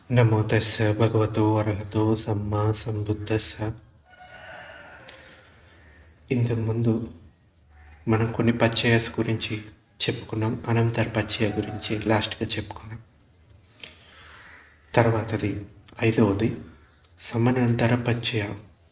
నమో తస్స భగవతో అర్హతో సమ్మా సంబుద్ధస్స ఇంతకుముందు మనం కొన్ని పచ్చయస్ గురించి చెప్పుకున్నాం అనంతర పచ్చయ గురించి లాస్ట్గా చెప్పుకున్నాం తర్వాతది ఐదవది సమనంతర పచ్చయ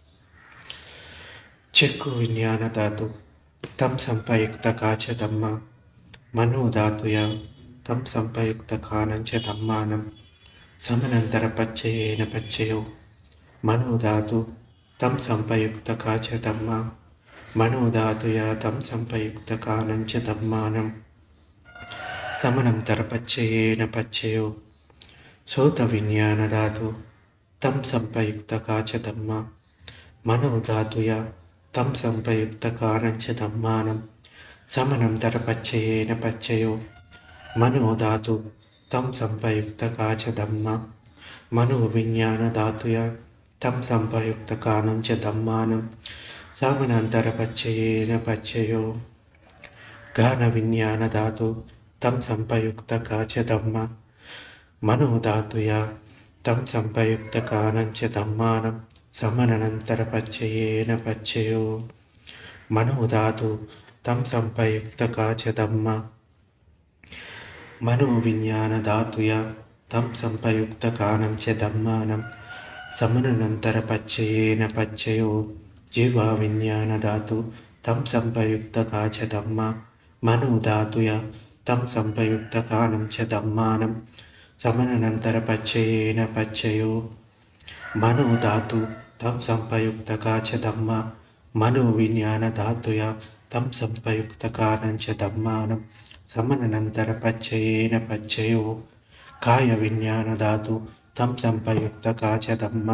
చెక్కు విజ్ఞాన ధాతు తం సంపయుక్త కాచదమ్మ మనోధాతుయ తం సంపయుక్త కానంచ దమ్మానం సమనంతర పచ్చయేన పచ్చయో మనోధాతు తం సంపయుక్త కాచదమ్మ మనోధాతుయ తం సంపయుక్త కానంచ దమ్మానం సమనంతర పచ్చయేన పచ్చయో సోత విజ్ఞానధాతు తం సంపయుక్త కాచదమ్మ మనోధాతుయ తం సంపయుక్త కానంచ దమ్మానం సమనంతర పచ్చయేన పచ్చయో మనోధాతు తం సంపయుక్త కాచదమ్మ మనో విజ్ఞాన ధాతుయ తం సంపయుక్త కానంచ దమ్మానం సమనంతర పచ్చయేన పచ్చయో గాన విజ్ఞాన ధాతు తం సంపయుక్త కాచదమ్మ మనోధాతుయ తం సంపయుక్త కానంచ దమ్మానం సమనంతర పచ్చయేన పచ్చయో మనోధాతు తం సంపయుక్త కాచదమ్మ మనో విజ్ఞాన ధాతుయ తం సంపయుక్త కానం చ దమ్మానం సమనంతర పచ్చయేన పచ్చయో జీవా విజ్ఞాన ధాతు తం సంపయుక్త కాచ దమ్మ మనో ధాతుయ తం సంపయుక్త కానం చ దమ్మానం సమనంతర పచ్చయేన పచ్చయో మనో ధాతు తం సంపయుక్త కాచ దమ్మ మనో విజ్ఞాన ధాతుయ తం సంపయుక్త కానం చ దమ్మానం సమనంతర పచ్చయేన పచ్చయో కాయ విజ్ఞాన ధాతు తం సంపయుక్త కాచదమ్మ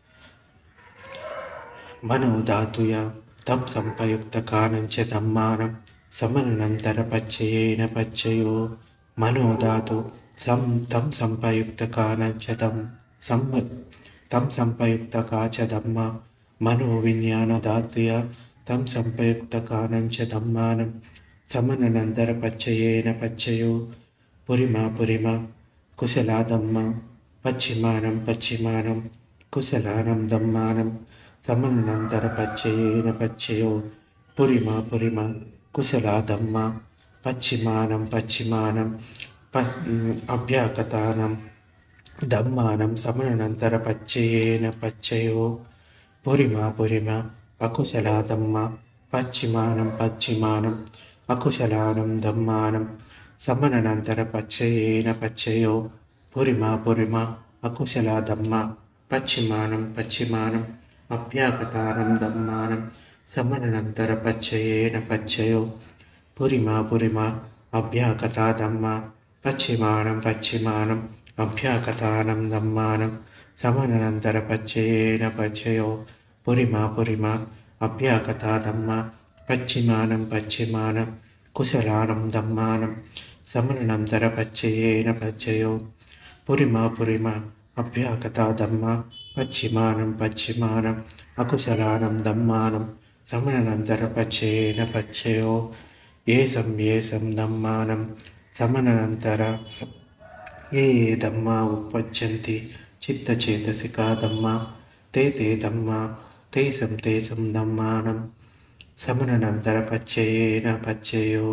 మనో ధాతుయ తం సంపయుక్త కానంచ దమ్మానం సమనంతర పచ్చయేన పచ్చయో మనో ధాతు సం తం సంపయుక్త కానంచ దం సం తం సంపయుక్త కాచదమ్మ మనో విజ్ఞాన ధాతుయ తం సంపయుక్త కానంచ దమ్మానం సమనంతర పచ్చయేన పచ్చయో పురిమ పురిమ కుశలాదమ్మ పశ్చిమానం పశ్చిమానం కుశలానం దమ్మానం సమనంతర పచ్చయేన పచ్చయో పురిమ పురిమ కుశలాదమ్మ పశ్చిమానం పశ్చిమానం ప అభ్యాకతానం దమ్మానం సమనంతర పచ్చయేన పచ్చయో పురిమ పురిమ అకుశలాదమ్మ పశ్చిమానం పశ్చిమానం అకుశలానం దమ్మానం సమనంతర పచ్చయేన పచ్చయో పురిమ పురిమ అకుశలాదమ్మ పశ్చిమానం పశ్చిమానం అభ్యాకతానం దమ్మానం సమనంతర పచ్చయేన పచ్చయో పురిమ పురిమ అభ్యాకతాదమ్మ పశ్చిమానం పశ్చిమానం అభ్యాకతానం దమ్మానం సమనంతర పచ్చయేన పచ్చయో పురిమ పురిమ అభ్యాకతాదమ్మ పశ్చిమానం పశ్చిమానం కుశలానం దమ్మానం సమనంతర పచ్చయేన పచ్చయో పురిమ పురిమ అభ్యాకతాదమ్మ పశ్చిమానం పశ్చిమానం అకుశలానం దమ్మానం సమనంతర పచ్చయేన పచ్చయో ఏసం ఏసం దమ్మానం సమనంతర ఏ ఏ దమ్మా ఉపపచ్చంతి చిత్తచేతసికా దమ్మ తే తే దమ్మ తేసం తేసం దమ్మానం సమనంతర పచ్చయేన పచ్చయో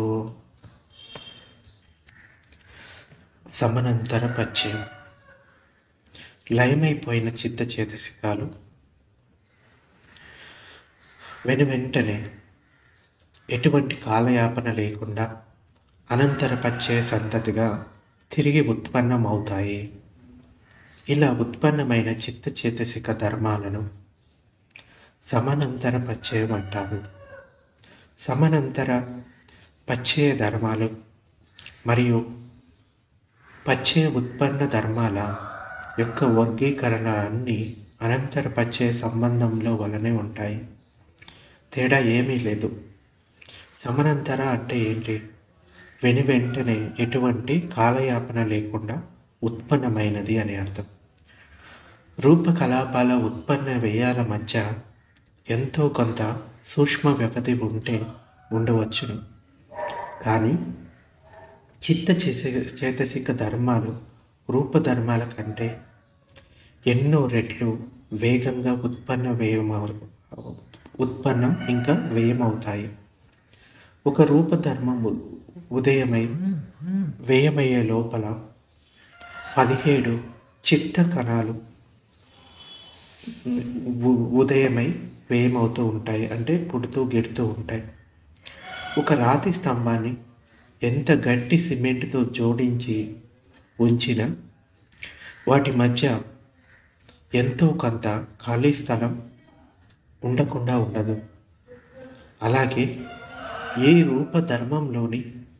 సమనంతర పచ్చయం లయమైపోయిన చిత్త చేతసికాలు వెను వెంటనే ఎటువంటి కాలయాపన లేకుండా అనంతర పచ్చయ సంతతిగా తిరిగి ఉత్పన్నమవుతాయి ఇలా ఉత్పన్నమైన చిత్త చేతసిక ధర్మాలను సమనంతర పచ్చయం అంటారు సమనంతర పచ్చయ ధర్మాలు మరియు పచ్చయ ఉత్పన్న ధర్మాల యొక్క వర్గీకరణ అన్నీ అనంతర పచ్చయ సంబంధంలో వలనే ఉంటాయి తేడా ఏమీ లేదు సమనంతర అంటే ఏంటి వెను వెంటనే ఎటువంటి కాలయాపన లేకుండా ఉత్పన్నమైనది అని అర్థం రూపకలాపాల ఉత్పన్న వ్యయాల మధ్య ఎంతో కొంత సూక్ష్మ వ్యవధి ఉంటే ఉండవచ్చును కానీ చిత్త చేసే చేతసిక ధర్మాలు రూపధర్మాల కంటే ఎన్నో రెట్లు వేగంగా ఉత్పన్న వ్యయం ఉత్పన్నం ఇంకా వ్యయమవుతాయి ఒక రూపధర్మం ఉ- ఉదయమై వ్యయమయ్యే లోపల పదిహేడు చిత్త కణాలు ఉ- ఉదయమై వ్యయమవుతూ ఉంటాయి అంటే పుడుతూ గిడుతూ ఉంటాయి ఒక రాతి స్తంభాన్ని ఎంత గట్టి సిమెంట్తో జోడించి ఉంచినా వాటి మధ్య ఎంతో కొంత ఖాళీ స్థలం ఉండకుండా ఉండదు అలాగే ఏ రూపధర్మంలోని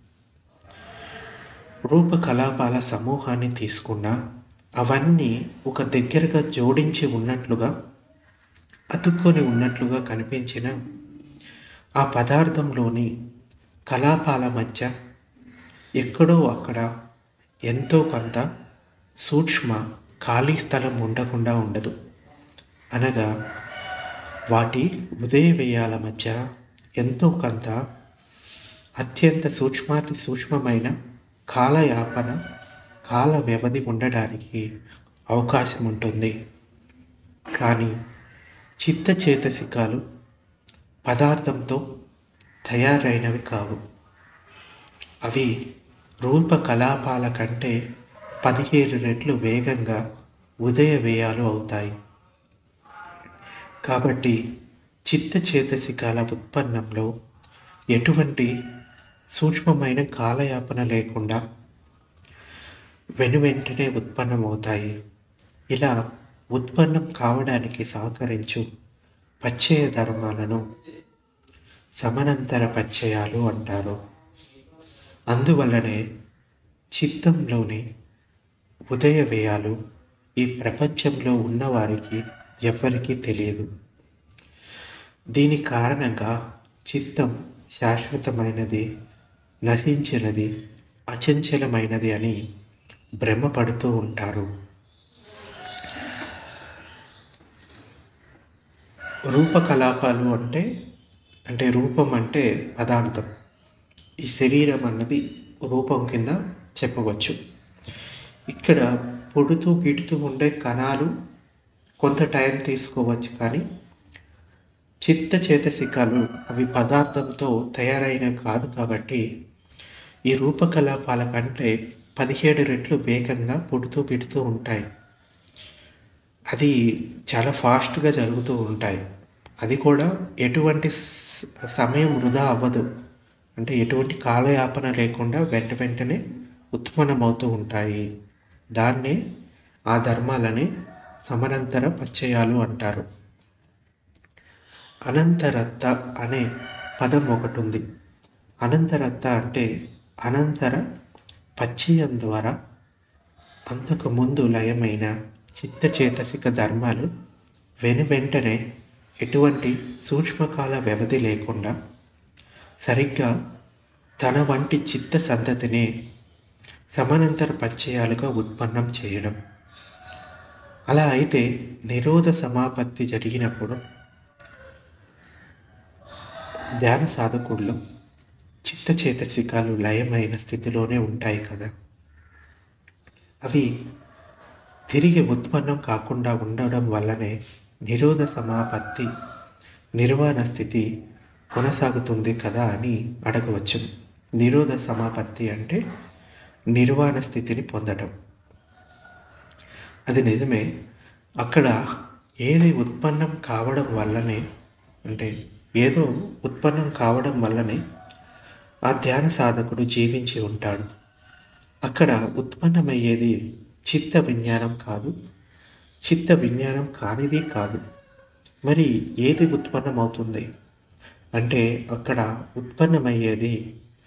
రూపకలాపాల సమూహాన్ని తీసుకున్నా అవన్నీ ఒక దగ్గరగా జోడించి ఉన్నట్లుగా అతుక్కొని ఉన్నట్లుగా కనిపించిన ఆ పదార్థంలోని కలాపాల మధ్య ఎక్కడో అక్కడ ఎంతో కొంత సూక్ష్మ ఖాళీ స్థలం ఉండకుండా ఉండదు అనగా వాటి ఉదయ వ్యయాల మధ్య ఎంతో కొంత అత్యంత సూక్ష్మాతి సూక్ష్మమైన కాలయాపన కాల వ్యవధి ఉండడానికి అవకాశం ఉంటుంది కానీ చిత్త చేతసికాలు పదార్థంతో తయారైనవి కావు అవి రూపకలాపాల కంటే పదిహేడు రెట్లు వేగంగా ఉదయ వ్యయాలు అవుతాయి కాబట్టి చిత్త చేతసికాల ఉత్పన్నంలో ఎటువంటి సూక్ష్మమైన కాలయాపన లేకుండా వెనువెంటనే ఉత్పన్నమవుతాయి ఇలా ఉత్పన్నం కావడానికి సహకరించు పచ్చయ ధర్మాలను సమానంతర పచ్చయాలు అంటారు అందువల్లనే చిత్తంలోని ఉదయ వ్యయాలు ఈ ప్రపంచంలో ఉన్నవారికి ఎవ్వరికీ తెలియదు దీని కారణంగా చిత్తం శాశ్వతమైనది నశించినది అచంచలమైనది అని భ్రమపడుతూ ఉంటారు రూపకలాపాలు అంటే అంటే రూపం అంటే పదార్థం ఈ శరీరం అన్నది రూపం కింద చెప్పవచ్చు ఇక్కడ పుడుతూ గిడుతూ ఉండే కణాలు కొంత టైం తీసుకోవచ్చు కానీ చిత్త చేతసికాలు అవి పదార్థంతో తయారైనవి కాదు కాబట్టి ఈ రూపకలాపాల కంటే పదిహేడు రెట్లు వేగంగా పుడుతూ గిడుతూ ఉంటాయి అది చాలా ఫాస్ట్గా జరుగుతూ ఉంటాయి అది కూడా ఎటువంటి స- సమయం వృధా అవ్వదు అంటే ఎటువంటి కాలయాపన లేకుండా వెంట వెంటనే ఉత్పన్నమవుతూ ఉంటాయి దాన్నే ఆ ధర్మాలని సమానంతర పచ్చయాలు అంటారు అనంతరత్త అనే పదం ఒకటి ఉంది అనంతరత్త అంటే అనంతర పచ్చయం ద్వారా అంతకు ముందు లయమైన చిత్తచేతసిక ధర్మాలు వెను వెంటనే ఎటువంటి సూక్ష్మకాల వ్యవధి లేకుండా సరిగ్గా తన వంటి చిత్త సంతతినే సమానంతర పచ్చయాలుగా ఉత్పన్నం చేయడం అలా అయితే నిరోధ సమాపత్తి జరిగినప్పుడు ధ్యాన సాధకుల్లో చిత్త చేతసికాలు లయమైన స్థితిలోనే ఉంటాయి కదా అవి తిరిగి ఉత్పన్నం కాకుండా ఉండడం వల్లనే నిరోధ సమాపత్తి నిర్వాణ స్థితి కొనసాగుతుంది కదా అని అడగవచ్చు నిరోధ సమాపత్తి అంటే నిర్వాణ స్థితిని పొందడం అది నిజమే అక్కడ ఏది ఉత్పన్నం కావడం వల్లనే అంటే ఏదో ఉత్పన్నం కావడం వల్లనే ఆ ధ్యాన సాధకుడు జీవించి ఉంటాడు అక్కడ ఉత్పన్నమయ్యేది చిత్త విజ్ఞానం కాదు చిత్త విజ్ఞానం కానిది కాదు మరి ఏది ఉత్పన్నమవుతుంది అంటే అక్కడ ఉత్పన్నమయ్యేది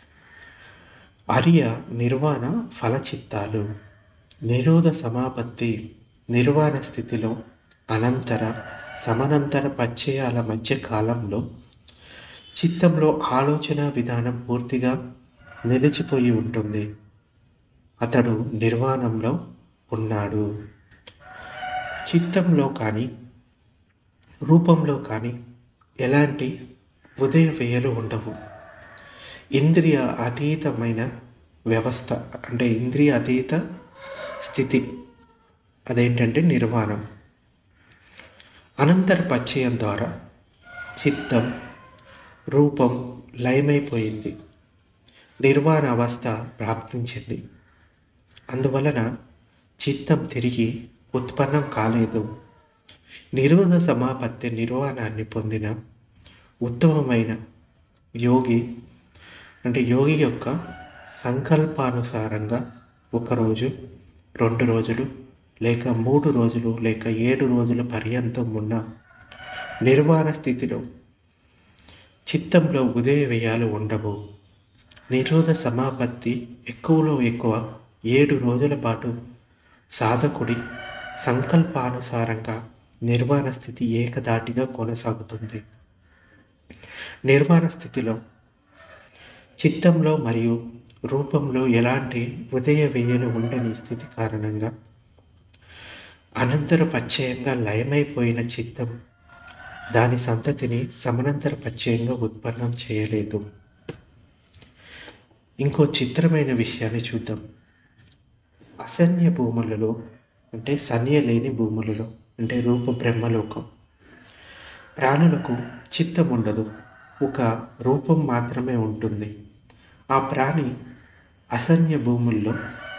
అరియ నిర్వాణ ఫలచిత్తాలు నిరోధ సమాపత్తి నిర్వాణ స్థితిలో అనంతర సమానంతర పచ్చయాల మధ్య కాలంలో చిత్తంలో ఆలోచన విధానం పూర్తిగా నిలిచిపోయి ఉంటుంది అతడు నిర్వాణంలో ఉన్నాడు చిత్తంలో కానీ రూపంలో కానీ ఎలాంటి ఉదయ వ్యయలు ఉండవు ఇంద్రియ అతీతమైన వ్యవస్థ అంటే ఇంద్రియ అతీత స్థితి అదేంటంటే నిర్వాణం అనంతర పచ్చయం ద్వారా చిత్తం రూపం లయమైపోయింది నిర్వాణ అవస్థ ప్రాప్తించింది అందువలన చిత్తం తిరిగి ఉత్పన్నం కాలేదు నిరోధ సమాపత్తి నిర్వాణాన్ని పొందిన ఉత్తమమైన యోగి అంటే యోగి యొక్క సంకల్పానుసారంగా ఒకరోజు రెండు రోజులు లేక మూడు రోజులు లేక ఏడు రోజుల పర్యంతం ఉన్న నిర్వాణ స్థితిలో చిత్తంలో ఉదయ వ్యయాలు ఉండవు నిరోధ సమాపత్తి ఎక్కువలో ఎక్కువ ఏడు రోజుల పాటు సాధకుడి సంకల్పానుసారంగా నిర్వాణ స్థితి ఏకదాటిగా కొనసాగుతుంది నిర్వాణ స్థితిలో చిత్తంలో మరియు రూపంలో ఎలాంటి ఉదయ వ్యయలు ఉండని స్థితి కారణంగా అనంతర పచ్చయంగా లయమైపోయిన చిత్తం దాని సంతతిని సమానంతర పచ్చయంగా ఉత్పన్నం చేయలేదు ఇంకో చిత్రమైన విషయాన్ని చూద్దాం అసన్య భూములలో అంటే సన్య లేని భూములలో అంటే రూప బ్రహ్మలోకం ప్రాణులకు చిత్తం ఉండదు ఒక రూపం మాత్రమే ఉంటుంది ఆ ప్రాణి అసన్య భూముల్లో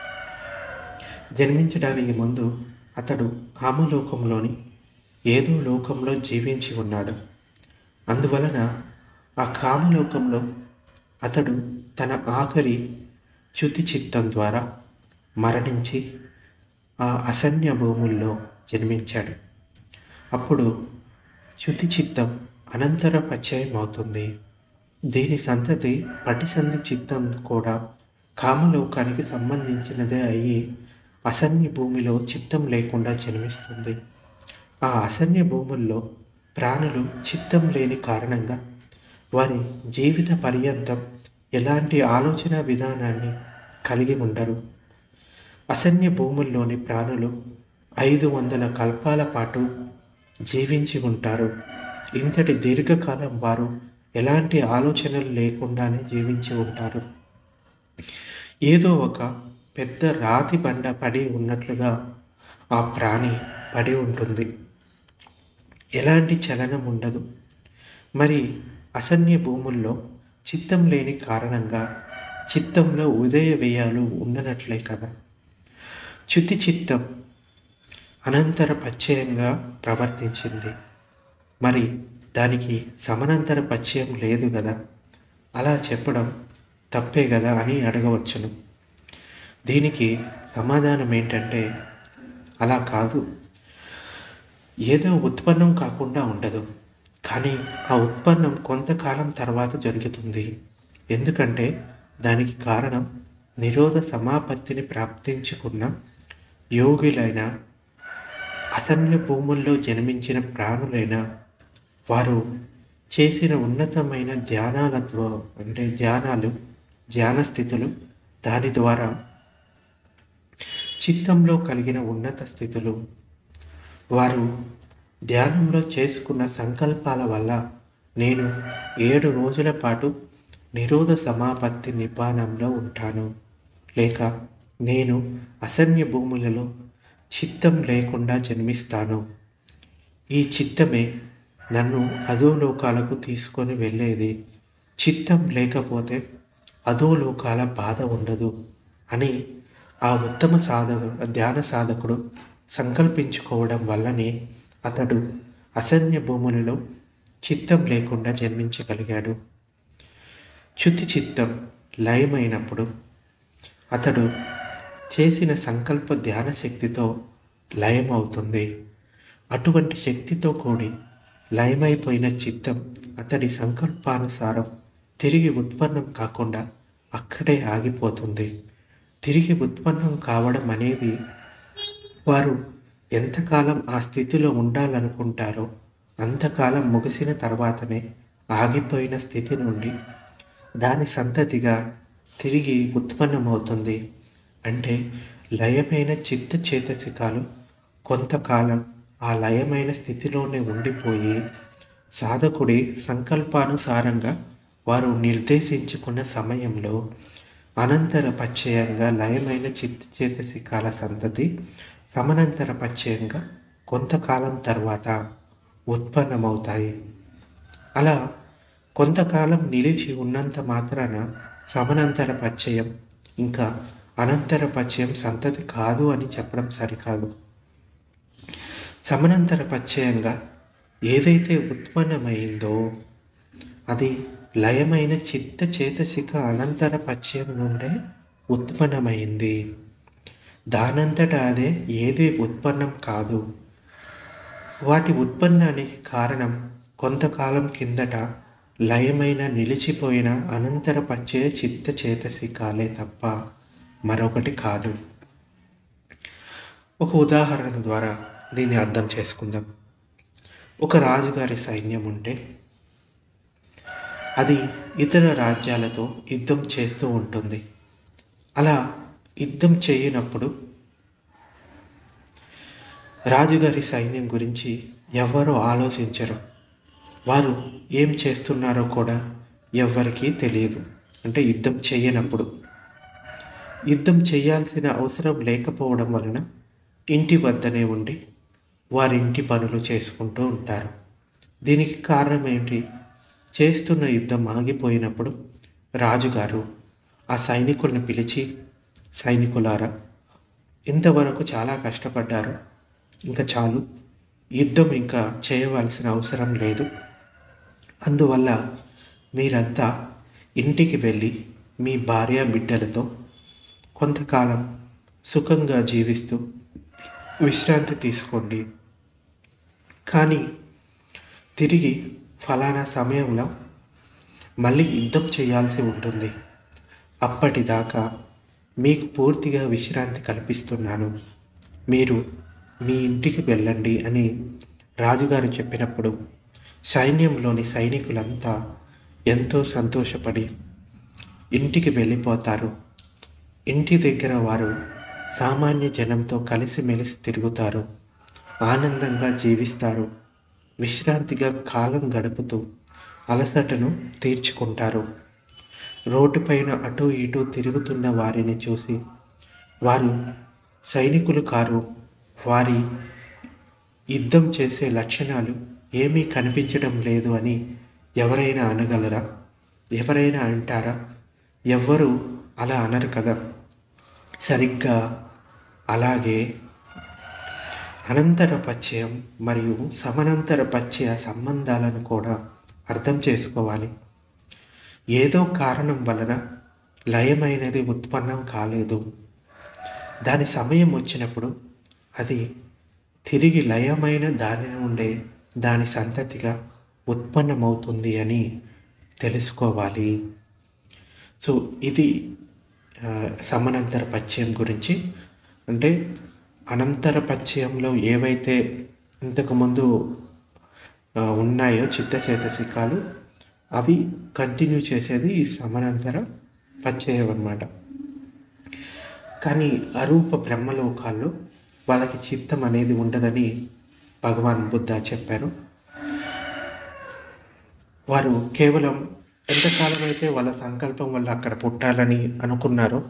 జన్మించడానికి ముందు అతడు కామలోకంలోని ఏదో లోకంలో జీవించి ఉన్నాడు అందువలన ఆ కామలోకంలో అతడు తన ఆఖరి చ్యుతి చిత్తం ద్వారా మరణించి ఆ అసన్య భూముల్లో జన్మించాడు అప్పుడు చ్యుతి చిత్తం అనంతర పచ్చయం అవుతుంది దీని సంతతి పటిసంధి చిత్తం కూడా కామలోకానికి సంబంధించినదే అయ్యి అసన్య భూమిలో చిత్తం లేకుండా జన్మిస్తుంది ఆ అసన్య భూముల్లో ప్రాణులు చిత్తం లేని కారణంగా వారి జీవిత పర్యంతం ఎలాంటి ఆలోచన విధానాన్ని కలిగి ఉండరు అసన్య భూముల్లోని ప్రాణులు ఐదు వందల కల్పాల పాటు జీవించి ఉంటారు ఇంతటి దీర్ఘకాలం వారు ఎలాంటి ఆలోచనలు లేకుండానే జీవించి ఉంటారు ఏదో ఒక పెద్ద రాతి బండ పడి ఉన్నట్లుగా ఆ ప్రాణి పడి ఉంటుంది ఎలాంటి చలనం ఉండదు మరి అసన్య భూముల్లో చిత్తం లేని కారణంగా చిత్తంలో ఉదయ వ్యయాలు ఉండనట్లే కదా చ్యుతి చిత్తం అనంతర పచ్చయంగా ప్రవర్తించింది మరి దానికి సమానంతర పచ్చయం లేదు కదా అలా చెప్పడం తప్పే కదా అని అడగవచ్చును దీనికి సమాధానం ఏంటంటే అలా కాదు ఏదో ఉత్పన్నం కాకుండా ఉండదు కానీ ఆ ఉత్పన్నం కొంతకాలం తర్వాత జరుగుతుంది ఎందుకంటే దానికి కారణం నిరోధ సమాపత్తిని ప్రాప్తించుకున్న యోగులైన అసన్య భూముల్లో జన్మించిన ప్రాణులైన వారు చేసిన ఉన్నతమైన ధ్యానాలతో అంటే ధ్యానాలు ధ్యాన స్థితులు దాని ద్వారా చిత్తంలో కలిగిన ఉన్నత స్థితులు వారు ధ్యానంలో చేసుకున్న సంకల్పాల వల్ల నేను ఏడు రోజుల పాటు నిరోధ సమాపత్తి నిపానంలో ఉంటాను లేక నేను అసన్య భూములలో చిత్తం లేకుండా జన్మిస్తాను ఈ చిత్తమే నన్ను అధోలోకాలకు తీసుకొని వెళ్ళేది చిత్తం లేకపోతే అధోలోకాల బాధ ఉండదు అని ఆ ఉత్తమ సాధకు ధ్యాన సాధకుడు సంకల్పించుకోవడం వల్లనే అతడు అసన్య భూములలో చిత్తం లేకుండా జన్మించగలిగాడు చ్యుతి చిత్తం లయమైనప్పుడు అతడు చేసిన సంకల్ప ధ్యాన శక్తితో లయం అవుతుంది అటువంటి శక్తితో కూడి లయమైపోయిన చిత్తం అతడి సంకల్పానుసారం తిరిగి ఉత్పన్నం కాకుండా అక్కడే ఆగిపోతుంది తిరిగి ఉత్పన్నం కావడం అనేది వారు ఎంతకాలం ఆ స్థితిలో ఉండాలనుకుంటారో అంతకాలం ముగిసిన తర్వాతనే ఆగిపోయిన స్థితి నుండి దాని సంతతిగా తిరిగి ఉత్పన్నమవుతుంది అంటే లయమైన చిత్త చేతసికాలు కొంతకాలం ఆ లయమైన స్థితిలోనే ఉండిపోయి సాధకుడి సంకల్పానుసారంగా వారు నిర్దేశించుకున్న సమయంలో అనంతర పచ్చయంగా లయమైన చిత్తచేతసికాల సంతతి సమనంతర పచ్చయంగా కొంతకాలం తర్వాత ఉత్పన్నమవుతాయి అలా కొంతకాలం నిలిచి ఉన్నంత మాత్రాన సమనంతర పచ్చయం ఇంకా అనంతర పచ్చయం సంతతి కాదు అని చెప్పడం సరికాదు సమనంతర పచ్చయంగా ఏదైతే ఉత్పన్నమైందో అది లయమైన చిత్త చేతసిక అనంతర పచ్చయం నుండే ఉత్పన్నమైంది దానంతట అదే ఏది ఉత్పన్నం కాదు వాటి ఉత్పన్నానికి కారణం కొంతకాలం కిందట లయమైన నిలిచిపోయిన అనంతర పచ్చయ చిత్త చేతసికాలే తప్ప మరొకటి కాదు ఒక ఉదాహరణ ద్వారా దీన్ని అర్థం చేసుకుందాం ఒక రాజుగారి సైన్యం ఉంటే అది ఇతర రాజ్యాలతో యుద్ధం చేస్తూ ఉంటుంది అలా యుద్ధం చేయనప్పుడు రాజుగారి సైన్యం గురించి ఎవ్వరూ ఆలోచించరు వారు ఏం చేస్తున్నారో కూడా ఎవ్వరికీ తెలియదు అంటే యుద్ధం చేయనప్పుడు యుద్ధం చేయాల్సిన అవసరం లేకపోవడం వలన ఇంటి వద్దనే ఉండి వారి ఇంటి పనులు చేసుకుంటూ ఉంటారు దీనికి కారణం ఏంటి చేస్తున్న యుద్ధం ఆగిపోయినప్పుడు రాజుగారు ఆ సైనికుల్ని పిలిచి సైనికులారా ఇంతవరకు చాలా కష్టపడ్డారు ఇంకా చాలు యుద్ధం ఇంకా చేయవలసిన అవసరం లేదు అందువల్ల మీరంతా ఇంటికి వెళ్ళి మీ భార్య బిడ్డలతో కొంతకాలం సుఖంగా జీవిస్తూ విశ్రాంతి తీసుకోండి కానీ తిరిగి ఫలానా సమయంలో మళ్ళీ యుద్ధం చేయాల్సి ఉంటుంది అప్పటిదాకా మీకు పూర్తిగా విశ్రాంతి కల్పిస్తున్నాను మీరు మీ ఇంటికి వెళ్ళండి అని రాజుగారు చెప్పినప్పుడు సైన్యంలోని సైనికులంతా ఎంతో సంతోషపడి ఇంటికి వెళ్ళిపోతారు ఇంటి దగ్గర వారు సామాన్య జనంతో కలిసిమెలిసి తిరుగుతారు ఆనందంగా జీవిస్తారు విశ్రాంతిగా కాలం గడుపుతూ అలసటను తీర్చుకుంటారు రోడ్డుపైన అటు ఇటు తిరుగుతున్న వారిని చూసి వారు సైనికులు కారు వారి యుద్ధం చేసే లక్షణాలు ఏమీ కనిపించడం లేదు అని ఎవరైనా అనగలరా ఎవరైనా అంటారా ఎవ్వరూ అలా అనరు కదా సరిగ్గా అలాగే అనంతర పచ్చయం మరియు సమానంతర పచ్చయ సంబంధాలను కూడా అర్థం చేసుకోవాలి ఏదో కారణం వలన లయమైనది ఉత్పన్నం కాలేదు దాని సమయం వచ్చినప్పుడు అది తిరిగి లయమైన దాని నుండే దాని సంతతిగా ఉత్పన్నమవుతుంది అని తెలుసుకోవాలి సో ఇది ఆ, సమానంతర పచ్చయం గురించి అంటే అనంతర పచ్చయంలో ఏవైతే ఇంతకుముందు ఆ, ఉన్నాయో చిత్త చేతసికాలు అవి కంటిన్యూ చేసేది ఈ సమానంతర పచ్చయం అన్నమాట కానీ అరూప బ్రహ్మలోకాల్లో వాళ్ళకి చిత్తం అనేది ఉండదని భగవాన్ బుద్ధ చెప్పారు వారు కేవలం ఎంతకాలం అయితే వాళ్ళ సంకల్పం వల్ల అక్కడ పుట్టాలని అనుకున్నారో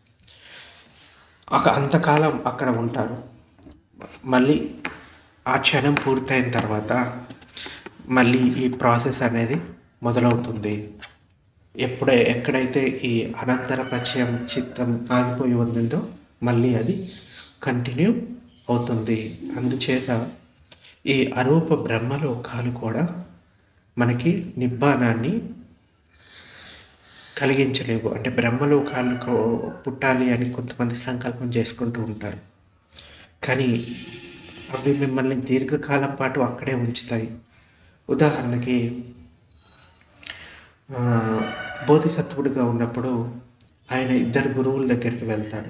అక అంతకాలం అక్కడ ఉంటారు మళ్ళీ ఆ క్షణం పూర్తయిన తర్వాత మళ్ళీ ఈ ప్రాసెస్ అనేది మొదలవుతుంది ఎప్పుడే ఎక్కడైతే ఈ అనంతర పరిచయం చిత్తం ఆగిపోయి ఉంటుందో మళ్ళీ అది కంటిన్యూ అవుతుంది అందుచేత ఈ అరూప బ్రహ్మలోకాలు కూడా మనకి నిబ్బానాన్ని కలిగించలేవు అంటే బ్రహ్మలోకాలు కో- పుట్టాలి అని కొంతమంది సంకల్పం చేసుకుంటూ ఉంటారు కానీ అవి మిమ్మల్ని దీర్ఘకాలం పాటు అక్కడే ఉంచుతాయి ఉదాహరణకి ఆ, బోధిసత్వుడిగా ఉన్నప్పుడు ఆయన ఇద్దరు గురువుల దగ్గరికి వెళ్తాడు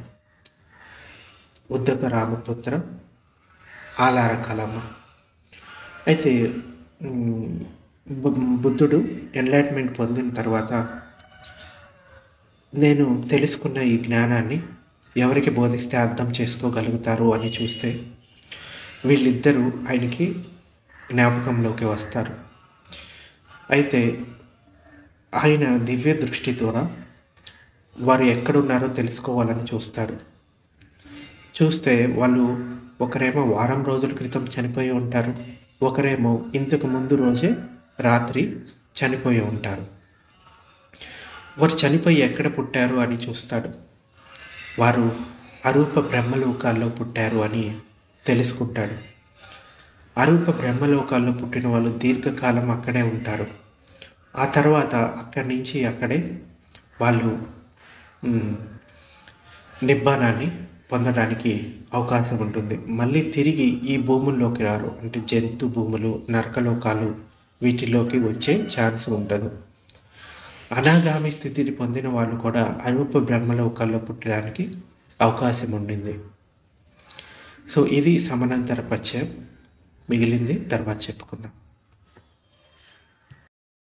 ఉద్దక రామపుత్ర ఆలార కలమ్మ అయితే ఉమ్, బు- బుద్ధుడు ఎన్లైట్మెంట్ పొందిన తర్వాత నేను తెలుసుకున్న ఈ జ్ఞానాన్ని ఎవరికి బోధిస్తే అర్థం చేసుకోగలుగుతారు అని చూస్తే వీళ్ళిద్దరూ ఆయనకి జ్ఞాపకంలోకి వస్తారు అయితే ఆయన దివ్య దృష్టి ద్వారా వారు ఎక్కడున్నారో తెలుసుకోవాలని చూస్తాడు చూస్తే వాళ్ళు ఒకరేమో వారం రోజుల క్రితం చనిపోయి ఉంటారు ఒకరేమో ఇంతకు ముందు రోజే రాత్రి చనిపోయి ఉంటారు వారు చనిపోయి ఎక్కడ పుట్టారు అని చూస్తాడు వారు అరూప బ్రహ్మలోకాల్లో పుట్టారు అని తెలుసుకుంటాడు అరూప బ్రహ్మలోకాల్లో పుట్టిన వాళ్ళు దీర్ఘకాలం అక్కడే ఉంటారు ఆ తర్వాత అక్కడి నుంచి అక్కడే వాళ్ళు మ్, నిబ్బానాన్ని పొందడానికి అవకాశం ఉంటుంది మళ్ళీ తిరిగి ఈ భూముల్లోకి రారు అంటే జంతు భూములు నరకలోకాలు వీటిలోకి వచ్చే ఛాన్స్ ఉండదు అనాగామి స్థితిని పొందిన వాళ్ళు కూడా అరూప బ్రహ్మలోకాల్లో పుట్టడానికి అవకాశం ఉండింది సో ఇది సమానాంతర పశ్చయం మిగిలింది తర్వాత చెప్పుకుందాం